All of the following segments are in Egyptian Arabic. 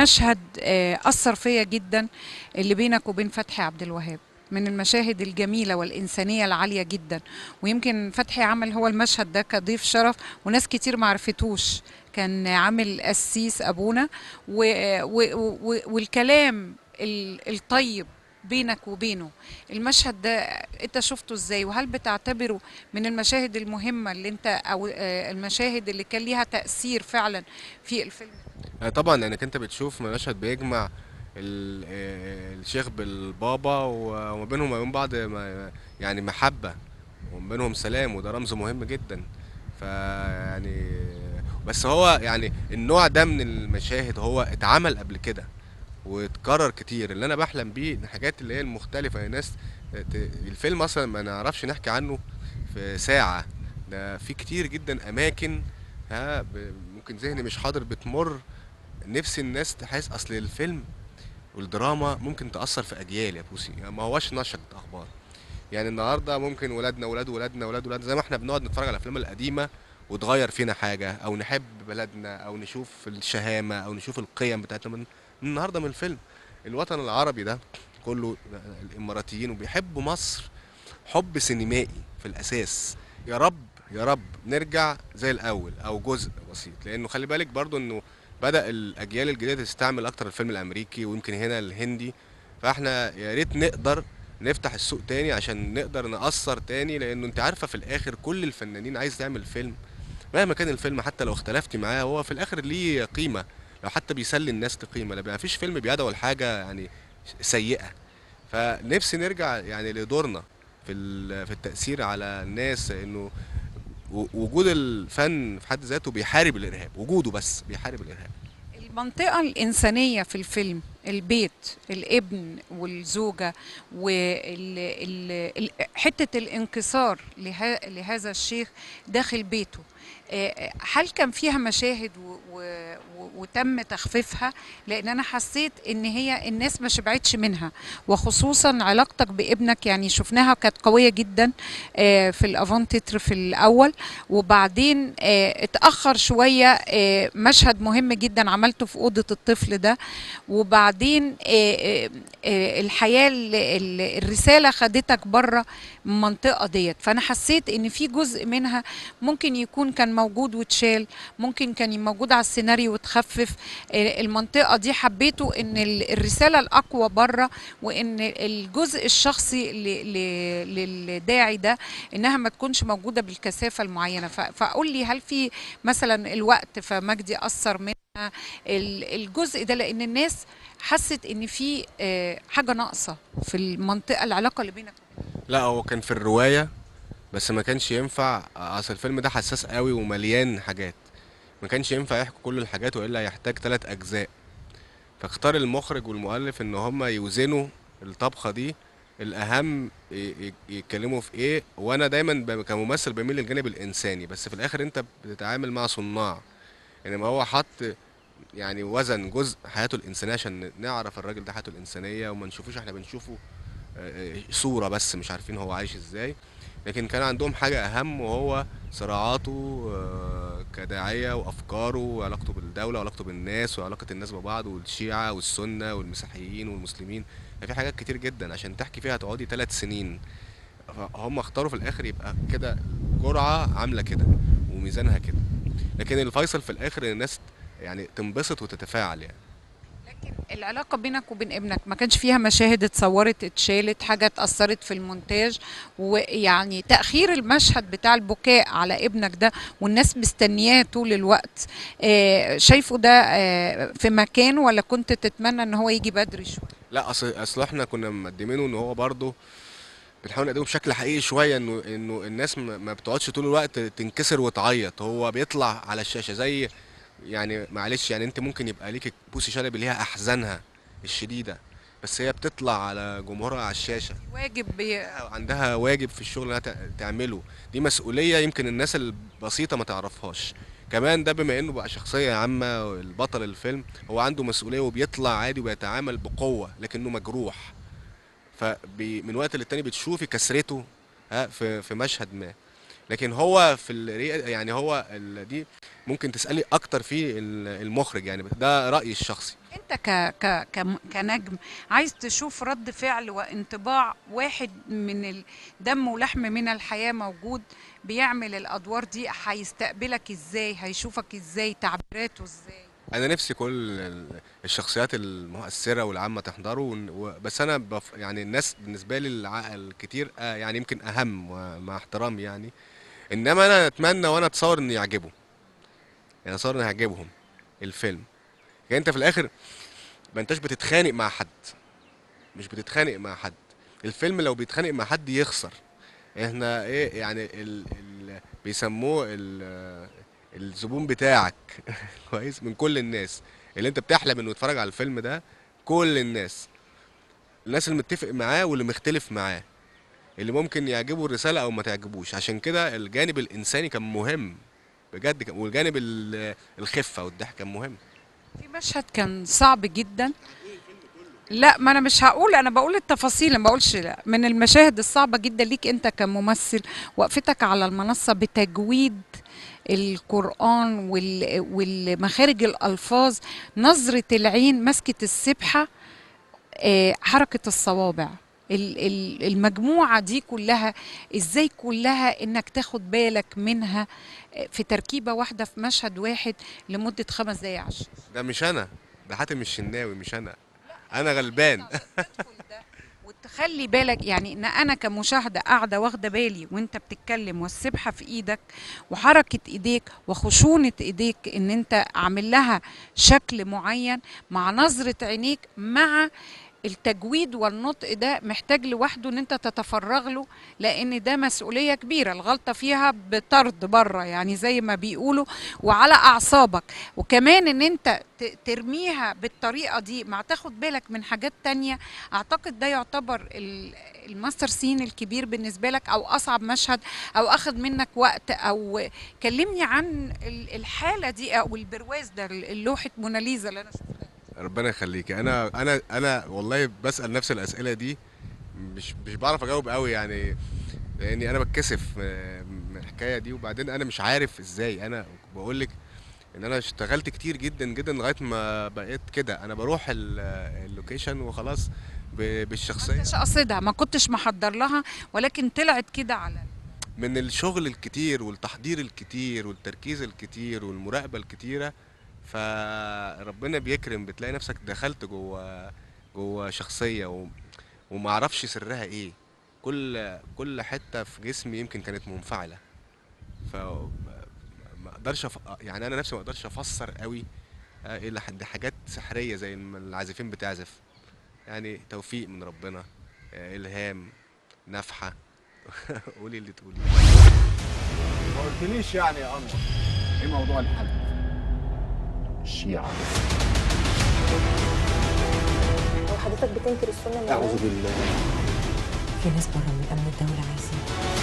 مشهد آه، اثر فيا جدا اللي بينك وبين فتحي عبد الوهاب من المشاهد الجميلة والإنسانية العالية جدا ويمكن فتحي عمل هو المشهد ده كضيف شرف وناس كتير معرفتوش كان عامل قسيس أبونا و و و والكلام ال- الطيب بينك وبينه المشهد ده انت شفته ازاي وهل بتعتبره من المشاهد المهمة اللي انت او آه، المشاهد اللي كان ليها تأثير فعلا في الفيلم آه، طبعا لانك انت بتشوف مشهد بيجمع ال- آه، الشيخ بالبابا و- وما بينهم وما بين بعض ما- يعني محبة وما بينهم سلام وده رمز مهم جدا فيعني بس هو يعني النوع ده من المشاهد هو اتعمل قبل كده واتكرر كتير اللي انا بحلم بيه الحاجات اللي هي المختلفة يعني ناس ت- الفيلم اصلا ما نعرفش نحكي عنه في ساعة ده في كتير جدا اماكن ها ب- ممكن ذهني مش حاضر بتمر نفسي الناس تحس اصل الفيلم والدراما ممكن تأثر في اجيال يا بوسي يعني ما هوش نشرة اخبار يعني النهارده ممكن ولادنا ولاد ولادنا ولاد ولادنا زي ما احنا بنقعد نتفرج على الافلام القديمه وتغير فينا حاجه او نحب بلدنا او نشوف الشهامه او نشوف القيم بتاعتنا من من النهارده من الفيلم الوطن العربي ده كله الاماراتيين وبيحبوا مصر حب سينمائي في الاساس يا رب يا رب نرجع زي الاول او جزء بسيط لانه خلي بالك برضو انه بدا الاجيال الجديده تستعمل اكتر الفيلم الامريكي ويمكن هنا الهندي فاحنا يا ريت نقدر نفتح السوق تاني عشان نقدر نأثر تاني لانه انت عارفه في الاخر كل الفنانين عايز تعمل فيلم مهما كان الفيلم حتى لو اختلفتي معاه هو في الاخر ليه قيمه لو حتى بيسلي الناس لقيمه لا ما فيش فيلم بيدعو لحاجه يعني سيئه فنفسي نرجع يعني لدورنا في ال- في التأثير على الناس انه و- وجود الفن في حد ذاته بيحارب الارهاب وجوده بس بيحارب الارهاب المنطقة الإنسانية في الفيلم البيت الابن والزوجة وحتة الانكسار له- لهذا الشيخ داخل بيته آه، هل كان فيها مشاهد و- و- و- وتم تخفيفها لان انا حسيت ان هي الناس ما شبعتش منها وخصوصا علاقتك بابنك يعني شفناها كانت قويه جدا آه، في الافانتتر في الاول وبعدين آه، اتاخر شويه آه، مشهد مهم جدا عملته في اوضه الطفل ده وبعدين آه، آه، آه، الحياه ال- ال- الرساله خدتك بره المنطقه ديت فانا حسيت ان في جزء منها ممكن يكون كان موجود واتشال ممكن كان موجود على السيناريو وتخفف آه، المنطقه دي حبيته ان ال- الرساله الاقوى بره وان الجزء الشخصي ل- ل- للداعي ده انها ما تكونش موجوده بالكثافه المعينه ف- فقول لي هل في مثلا الوقت فمجدي اثر منها ال- الجزء ده لان الناس حست ان في آه، حاجه ناقصه في المنطقه العلاقه اللي بينك لا هو كان في الروايه بس ما كانش ينفع اصل الفيلم ده حساس قوي ومليان حاجات ما كانش ينفع يحكوا كل الحاجات والا يحتاج ثلاث اجزاء فاختار المخرج والمؤلف ان هم يوزنوا الطبخه دي الاهم ي- ي- يتكلموا في ايه وانا دايما ب- كممثل بميل للجانب الانساني بس في الاخر انت بتتعامل مع صناع انما هو حط يعني وزن جزء حياته الانسانيه عشان نعرف الراجل ده حياته الانسانيه وما نشوفوش احنا بنشوفه آه، آه، صوره بس مش عارفين هو عايش ازاي لكن كان عندهم حاجه اهم وهو صراعاته آه، كداعيه وافكاره وعلاقته بالدوله وعلاقته بالناس وعلاقه الناس ببعض والشيعه والسنه والمسيحيين والمسلمين يعني في حاجات كتير جدا عشان تحكي فيها هتقعدي ثلاث سنين هم اختاروا في الاخر يبقى كده جرعه عامله كده وميزانها كده لكن الفيصل في الاخر ان الناس يعني تنبسط وتتفاعل يعني لكن العلاقة بينك وبين ابنك ما كانش فيها مشاهد اتصورت اتشالت حاجة اتأثرت في المونتاج ويعني تأخير المشهد بتاع البكاء على ابنك ده والناس مستنياه طول الوقت آه، شايفه ده آه، في مكان ولا كنت تتمنى ان هو يجي بدري شوية لا اصل اصل احنا كنا مقدمينه ان هو برضه بنحاول نقدمه بشكل حقيقي شويه انه انه الناس ما ما بتقعدش طول الوقت تنكسر وتعيط هو بيطلع على الشاشه زي يعني معلش يعني انت ممكن يبقى ليك بوسي شلبي ليها احزانها الشديده بس هي بتطلع على جمهورها على الشاشه واجب بي... عندها واجب في الشغل انها تع- تعمله دي مسؤوليه يمكن الناس البسيطه ما تعرفهاش كمان ده بما انه بقى شخصيه عامه البطل الفيلم هو عنده مسؤوليه وبيطلع عادي وبيتعامل بقوه لكنه مجروح فمن وقت للتاني بتشوفي كسرته ها في في مشهد ما لكن هو في الري... يعني هو ال... دي ممكن تسالي اكتر في ال- المخرج يعني ده رايي الشخصي انت ك ك كم- كنجم عايز تشوف رد فعل وانطباع واحد من الدم ولحم من الحياة موجود بيعمل الادوار دي هيستقبلك ازاي هيشوفك ازاي تعبيراته ازاي انا نفسي كل ال- الشخصيات المؤثره والعامه تحضره ون- و- بس انا بف... يعني الناس بالنسبه لي الع- الكتير آه، يعني يمكن اهم ومع احترامي يعني انما انا اتمنى وانا اتصور ان يعجبه يعني اتصور ان يعجبهم الفيلم يعني انت في الاخر ما انتش بتتخانق مع حد مش بتتخانق مع حد الفيلم لو بيتخانق مع حد يخسر احنا ايه يعني ال... ال... بيسموه ال... الزبون بتاعك كويس من كل الناس اللي انت بتحلم انه يتفرج على الفيلم ده كل الناس الناس اللي متفق معاه واللي مختلف معاه اللي ممكن يعجبه الرسالة او ما تعجبوش عشان كده الجانب الانساني كان مهم بجد كان والجانب ال- الخفة والضحك كان مهم في مشهد كان صعب جدا لا ما انا مش هقول انا بقول التفاصيل ما بقولش لا من المشاهد الصعبه جدا ليك انت كممثل وقفتك على المنصه بتجويد القران وال... والمخارج الالفاظ نظره العين مسكه السبحه آه، حركه الصوابع ال- ال- المجموعه دي كلها ازاي كلها انك تاخد بالك منها آه، في تركيبه واحده في مشهد واحد لمده خمس دقايق عشر ده مش انا ده حاتم الشناوي مش انا انا غلبان وتخلي بالك يعني ان انا كمشاهده قاعده واخده بالي وانت بتتكلم والسبحه في ايدك وحركه ايديك وخشونه ايديك ان انت عامل لها شكل معين مع نظره عينيك مع التجويد والنطق ده محتاج لوحده ان انت تتفرغ له لان ده مسؤوليه كبيره الغلطه فيها بطرد بره يعني زي ما بيقولوا وعلى اعصابك وكمان ان انت ت- ترميها بالطريقه دي مع تاخد بالك من حاجات تانية اعتقد ده يعتبر ال- الماستر سين الكبير بالنسبه لك او اصعب مشهد او اخذ منك وقت او كلمني عن ال- الحاله دي او البرواز ده اللوحه موناليزا اللي انا شفتها ربنا يخليكي انا انا انا والله بسأل نفس الأسئلة دي مش مش بعرف اجاوب قوي يعني لاني انا بتكسف آه، من الحكايه دي وبعدين انا مش عارف ازاي انا بقول لك ان انا اشتغلت كتير جدا جدا لغايه ما بقيت كده انا بروح ال- اللوكيشن وخلاص ب- ما بالشخصيه كنتش قاصدها ما كنتش محضر لها ولكن طلعت كده على من الشغل الكتير والتحضير الكتير والتركيز الكتير والمراقبه الكتيره فربنا بيكرم بتلاقي نفسك دخلت جوه جوه شخصيه و... وما اعرفش سرها ايه كل كل حته في جسمي يمكن كانت منفعله ف ما اقدرش أف... يعني انا نفسي ما اقدرش افسر قوي آه، ايه لحد حاجات سحريه زي ما العازفين بتعزف يعني توفيق من ربنا آه، الهام نفحه قولي اللي تقولي ما قلتليش يعني يا انور ايه موضوع الحلقه الشيعة هو حضرتك بتنكر السنه اعوذ النبويه بالله في ناس بره من امن الدوله عايزين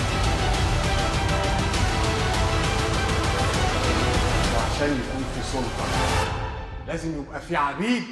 وعشان يكون في سلطه لازم يبقى في عبيد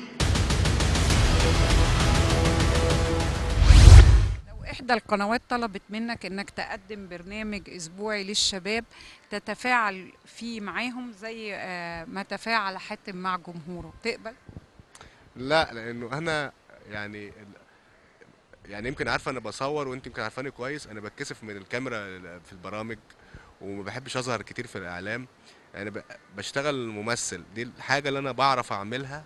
لو احدى القنوات طلبت منك انك تقدم برنامج اسبوعي للشباب تتفاعل فيه معاهم زي آه، ما تفاعل حاتم مع جمهوره تقبل لا لانه انا يعني ال- يعني يمكن عارفه انا بصور وانت يمكن عارفاني كويس انا بتكسف من الكاميرا في البرامج وما بحبش اظهر كتير في الاعلام يعني ب- بشتغل ممثل دي الحاجه اللي انا بعرف اعملها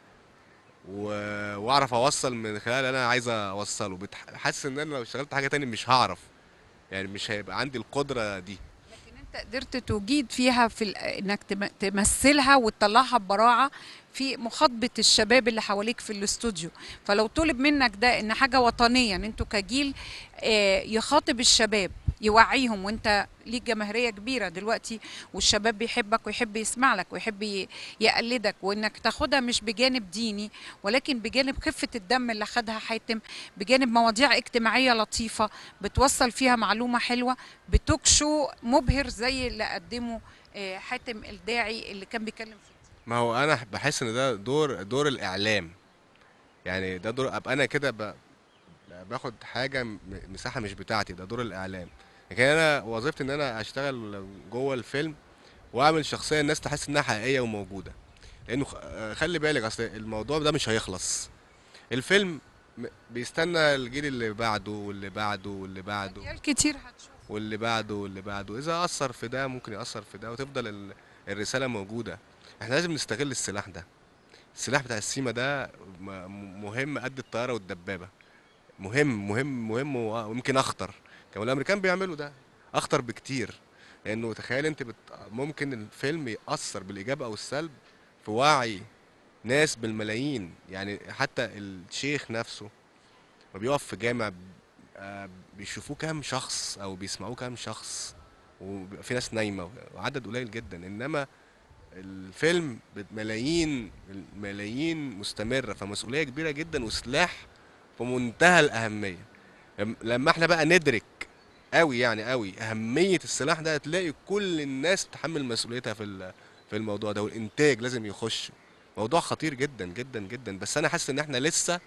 و- واعرف اوصل من خلال اللي انا عايز اوصله بتح- حاسس ان انا لو اشتغلت حاجه تاني مش هعرف يعني مش هيبقى عندي القدره دي لكن انت قدرت تجيد فيها في ال- انك تم- تمثلها وتطلعها ببراعه في مخاطبه الشباب اللي حواليك في الاستوديو فلو طلب منك ده ان حاجه وطنيه ان انتوا كجيل آه، يخاطب الشباب يوعيهم وانت ليك جماهيريه كبيره دلوقتي والشباب بيحبك ويحب يسمع لك ويحب ي- يقلدك وانك تاخدها مش بجانب ديني ولكن بجانب خفه الدم اللي خدها حاتم بجانب مواضيع اجتماعيه لطيفه بتوصل فيها معلومه حلوه بتوك شو مبهر زي اللي قدمه آه، حاتم الداعي اللي كان بيتكلم فيه ما هو انا بحس ان ده دور دور الاعلام يعني ده دور ابقى انا كده ب- باخد حاجه م- مساحه مش بتاعتي ده دور الاعلام لكن انا وظيفتي ان انا اشتغل جوه الفيلم واعمل شخصيه الناس تحس انها حقيقيه وموجوده لانه خ- آه، خلي بالك اصل الموضوع ده مش هيخلص الفيلم م- بيستنى الجيل اللي بعده واللي بعده واللي بعده أجيال كتير هتشوف واللي بعده واللي بعده اذا اثر في ده ممكن ياثر في ده وتفضل ال- الرساله موجوده احنا لازم نستغل السلاح ده السلاح بتاع السيما ده م- مهم قد الطياره والدبابه مهم مهم مهم و- ويمكن اخطر كمان الامريكان بيعملوا ده اخطر بكتير لانه تخيل انت بت... ممكن الفيلم ياثر بالايجاب او السلب في وعي ناس بالملايين يعني حتى الشيخ نفسه ما بيقف في جامع آه، بيشوفوه كام شخص او بيسمعوه كام شخص وبيبقى في ناس نايمه وعدد قليل جدا انما الفيلم بملايين ملايين مستمره فمسؤوليه كبيره جدا وسلاح في منتهى الاهميه لم- لما احنا بقى ندرك قوي يعني قوي اهميه السلاح ده هتلاقي كل الناس تتحمل مسؤوليتها في ال- في الموضوع ده والانتاج لازم يخش موضوع خطير جدا جدا جدا بس انا حاسس ان احنا لسه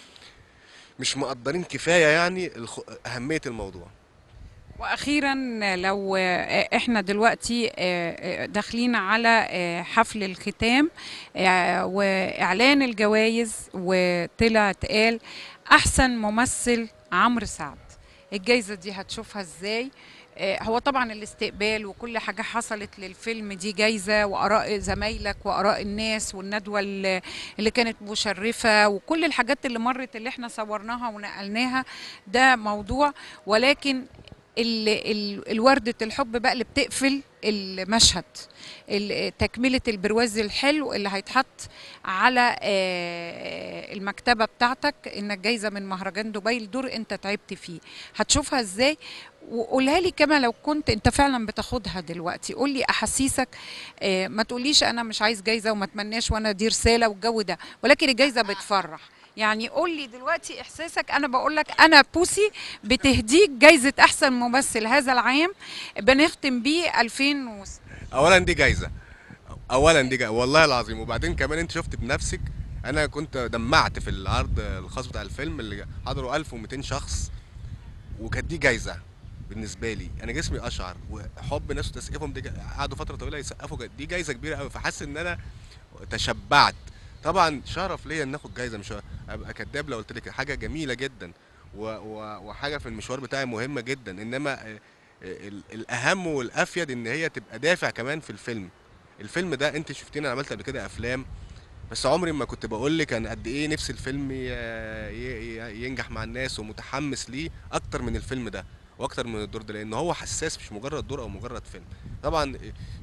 مش مقدرين كفايه يعني الخ... اهميه الموضوع واخيرا لو آه، احنا دلوقتي آه، آه، داخلين على آه، حفل الختام آه، واعلان الجوائز وطلع اتقال احسن ممثل عمرو سعد الجايزه دي هتشوفها ازاي آه، هو طبعا الاستقبال وكل حاجه حصلت للفيلم دي جايزه واراء زمايلك واراء الناس والندوه اللي اللي كانت مشرفه وكل الحاجات اللي مرت اللي احنا صورناها ونقلناها ده موضوع ولكن ال ال الوردة الحب بقى اللي بتقفل المشهد ال- تكملة البرواز الحلو اللي هيتحط على آه، المكتبة بتاعتك انك جايزة من مهرجان دبي الدور انت تعبت فيه هتشوفها ازاي وقولها لي كما لو كنت انت فعلا بتاخدها دلوقتي قول لي احاسيسك آه، ما تقوليش انا مش عايز جايزة وما اتمناش وانا دي رسالة والجو ده ولكن الجايزة بتفرح يعني قول لي دلوقتي احساسك انا بقول لك انا بوسي بتهديك جايزه احسن ممثل هذا العام بنختم بيه 2000 و... اولا دي جايزه اولا دي جايزة. والله العظيم وبعدين كمان انت شفت بنفسك انا كنت دمعت في العرض الخاص بتاع الفيلم اللي حضروا 1200 شخص وكانت دي جايزه بالنسبه لي انا جسمي اشعر وحب ناس وتسقيفهم دي جا- قعدوا فتره طويله يسقفوا دي جايزه كبيره قوي فحاسس ان انا تشبعت طبعا شرف ليا ان اخد جايزه مش ابقى كداب لو قلت لك حاجه جميله جدا و و وحاجه في المشوار بتاعي مهمه جدا انما آه، ال- الاهم والافيد ان هي تبقى دافع كمان في الفيلم الفيلم ده انت شفتيني انا عملت قبل كده افلام بس عمري ما كنت بقول لك انا قد ايه نفسي الفيلم ي- ي- ينجح مع الناس ومتحمس ليه اكتر من الفيلم ده واكتر من الدور ده لان هو حساس مش مجرد دور او مجرد فيلم طبعا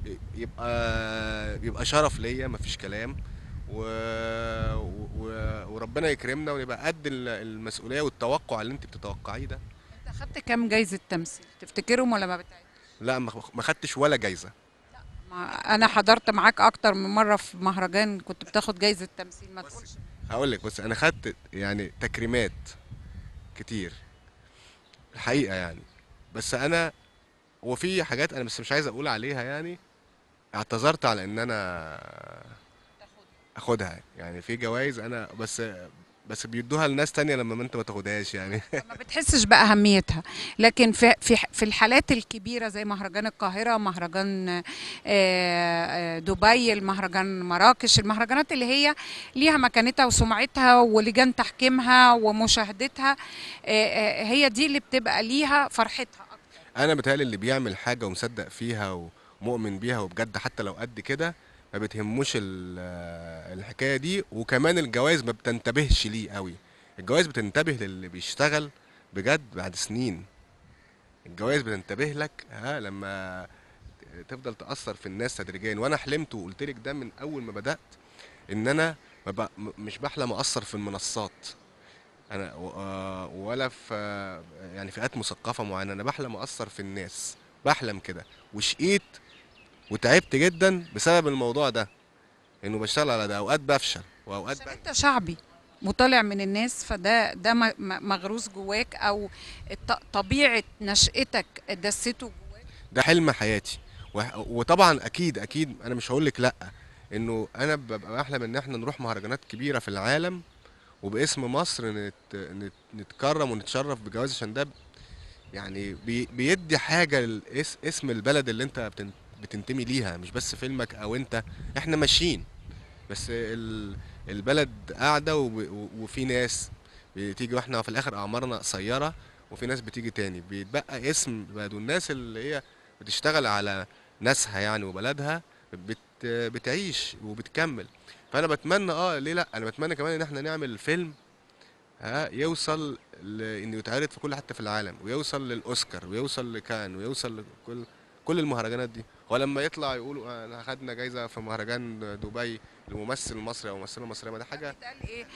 يبقى يبقى شرف ليا مفيش كلام و... و... وربنا يكرمنا ونبقى قد ال- المسؤوليه والتوقع اللي انت بتتوقعيه ده انت اخدت كام جايزه تمثيل تفتكرهم ولا ما بتعرف لا ما ما خدتش ولا جايزه ما انا حضرت معاك اكتر من مره في مهرجان كنت بتاخد جايزه تمثيل ما تقولش هقول لك بس انا خدت يعني تكريمات كتير الحقيقه يعني بس انا وفي حاجات انا بس مش عايز اقول عليها يعني اعتذرت على ان انا اخدها يعني في جوائز انا بس بس بيدوها لناس تانية لما ما انت ما تاخدهاش يعني ما بتحسش باهميتها لكن في في في الحالات الكبيره زي مهرجان القاهره مهرجان آه، آه، دبي المهرجان مراكش المهرجانات اللي هي ليها مكانتها وسمعتها ولجان تحكيمها ومشاهدتها آه، آه، هي دي اللي بتبقى ليها فرحتها اكتر انا بتهيألي اللي بيعمل حاجه ومصدق فيها ومؤمن بيها وبجد حتى لو قد كده ما بتهموش ال- الحكايه دي وكمان الجوائز ما بتنتبهش ليه قوي الجوائز بتنتبه للي بيشتغل بجد بعد سنين الجوائز بتنتبه لك ها لما تفضل تأثر في الناس تدريجيا وانا حلمت وقلت لك ده من اول ما بدأت ان انا ما ب... م- مش بحلم اثر في المنصات انا و- آه، ولا في آه، يعني فئات مثقفه معينه انا بحلم اثر في الناس بحلم كده وشقيت وتعبت جدا بسبب الموضوع ده انه بشتغل على ده اوقات بفشل واوقات عشان بنجح انت شعبي وطالع من الناس فده ده م- م- مغروس جواك او الط- طبيعه نشأتك دسته جواك ده حلم حياتي وح- وطبعا اكيد اكيد انا مش هقول لك لا انه انا ببقى بحلم ان احنا نروح مهرجانات كبيره في العالم وباسم مصر نت... نت... نتكرم ونتشرف بجوائز عشان ده يعني بي بيدي حاجه الاس- اسم البلد اللي انت بتن- بتنتمي ليها مش بس فيلمك او انت احنا ماشيين بس ال- البلد قاعده وب- و- وفي ناس بتيجي واحنا في الاخر اعمارنا قصيره وفي ناس بتيجي تاني بيتبقى اسم بلد والناس اللي هي بتشتغل على ناسها يعني وبلدها بت بتعيش وبتكمل فانا بتمنى اه ليه لا انا بتمنى كمان ان احنا نعمل فيلم ها يوصل لانه يتعرض في كل حته في العالم ويوصل للاوسكار ويوصل لكان ويوصل لكل كل المهرجانات دي هو لما يطلع يقولوا آه، انا خدنا جايزه في مهرجان دبي لممثل مصري او ممثله مصريه ما ده حاجه بيتقال ايه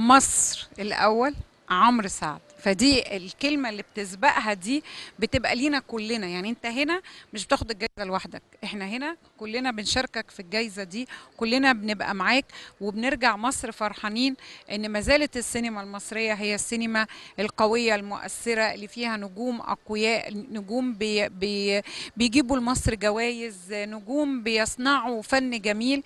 مصر الاول عمرو سعد فدي الكلمه اللي بتسبقها دي بتبقى لينا كلنا يعني انت هنا مش بتاخد الجائزه لوحدك احنا هنا كلنا بنشاركك في الجائزه دي كلنا بنبقى معاك وبنرجع مصر فرحانين ان ما زالت السينما المصريه هي السينما القويه المؤثره اللي فيها نجوم اقوياء نجوم بي بي بيجيبوا لمصر جوائز نجوم بيصنعوا فن جميل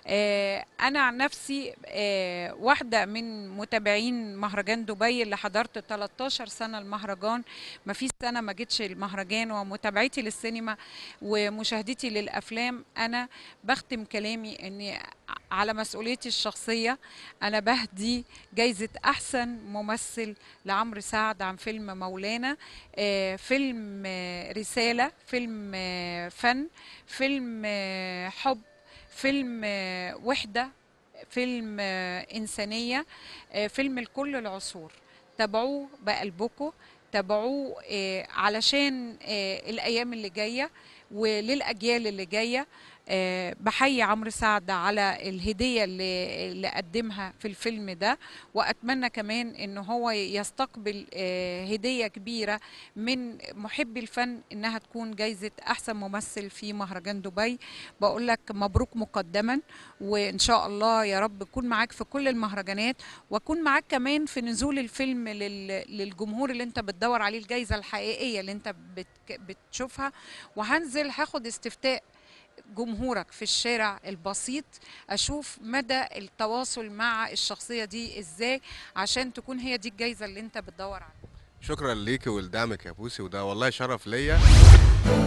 آه، انا عن نفسي آه، واحده من متابعين مهرجان دبي اللي حضرت 13 سنه المهرجان ما فيش سنه ما جيتش المهرجان ومتابعتي للسينما ومشاهدتي للافلام انا بختم كلامي اني على مسؤوليتي الشخصيه انا بهدي جايزه احسن ممثل لعمرو سعد عن فيلم مولانا آه، فيلم آه، رساله فيلم آه، فن فيلم آه، حب فيلم آه، وحدة فيلم آه، إنسانية آه، فيلم لكل العصور تابعوه بقلبكم تابعوه آه، علشان آه، الأيام اللي جاية وللأجيال اللي جاية آه، بحيي عمرو سعد على الهدية اللي, اللي قدمها في الفيلم ده وأتمنى كمان إن هو يستقبل آه، هدية كبيرة من محبي الفن إنها تكون جايزة أحسن ممثل في مهرجان دبي بقول لك مبروك مقدما وان شاء الله يا رب اكون معاك في كل المهرجانات واكون معاك كمان في نزول الفيلم لل... للجمهور اللي انت بتدور عليه الجائزه الحقيقيه اللي انت بت... بتشوفها وهنزل هاخد استفتاء جمهورك في الشارع البسيط اشوف مدى التواصل مع الشخصيه دي ازاي عشان تكون هي دي الجائزه اللي انت بتدور عليها شكرا ليكي ولدعمك يا بوسي وده والله شرف ليا